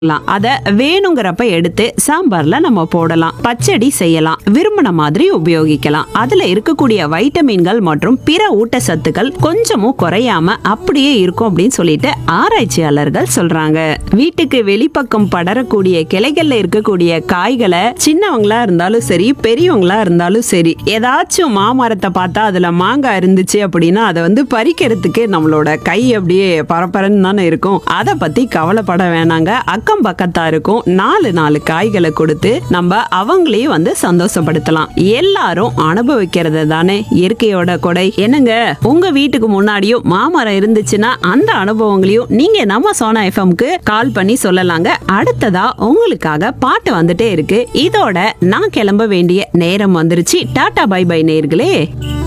லாம். அத வேணுங்கிறப்ப எடுத்து சாம்பார்ல நம்ம போடலாம் பச்சடி செய்யலாம் விரும்பின மாதிரி உபயோகிக்கலாம் அதுல இருக்கக்கூடிய வைட்டமின்கள் மற்றும் பிற ஊட்டச்சத்துக்கள் கொஞ்சமும் குறையாம அப்படியே இருக்கும் அப்படின்னு சொல்லிட்டு ஆராய்ச்சியாளர்கள் சொல்றாங்க வீட்டுக்கு வெளிப்பக்கம் படரக்கூடிய கிளைகள்ல இருக்கக்கூடிய காய்களை சின்னவங்களா இருந்தாலும் சரி பெரியவங்களா இருந்தாலும் சரி ஏதாச்சும் மாமரத்தை பார்த்தா அதுல மாங்காய் இருந்துச்சு அப்படின்னா அதை வந்து பறிக்கிறதுக்கு நம்மளோட கை அப்படியே பரபரன்னு தானே இருக்கும் அதை பத்தி கவலைப்பட வேணாங்க அக்கம் பக்கத்தாருக்கும் நாலு நாலு காய்களை கொடுத்து நம்ம அவங்களையும் வந்து சந்தோஷப்படுத்தலாம் எல்லாரும் அனுபவிக்கிறது தானே இயற்கையோட கொடை என்னங்க உங்க வீட்டுக்கு முன்னாடியும் மாமரம் இருந்துச்சுன்னா அந்த அனுபவங்களையும் நீங்க நம்ம சோனா எஃப்எம்க்கு கால் பண்ணி சொல்லலாங்க அடுத்ததா உங்களுக்காக பாட்டு வந்துட்டே இருக்கு இதோட நான் கிளம்ப வேண்டிய நேரம் வந்துருச்சு டாடா பை பை நேர்களே